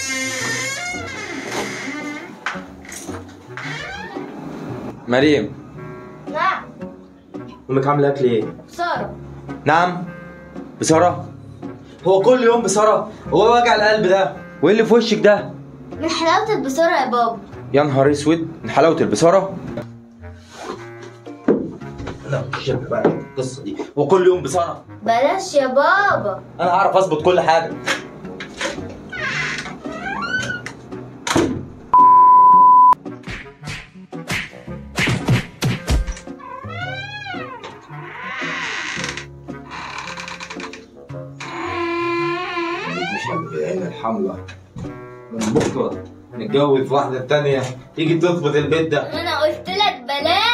مريم نعم امك عامله اكل ايه سارة نعم بساره هو كل يوم بساره هو وجع القلب ده وايه اللي في وشك ده من حلاوة البصارة يا بابا يا نهار اسود من حلاوه البصاره لا مش بقى القصه دي هو كل يوم بصاره بلاش يا بابا انا هعرف اظبط كل حاجه مش العين الحمراء من بكره نتجوز واحده تانية تيجي تظبط البيت ده انا قلت لك بلاش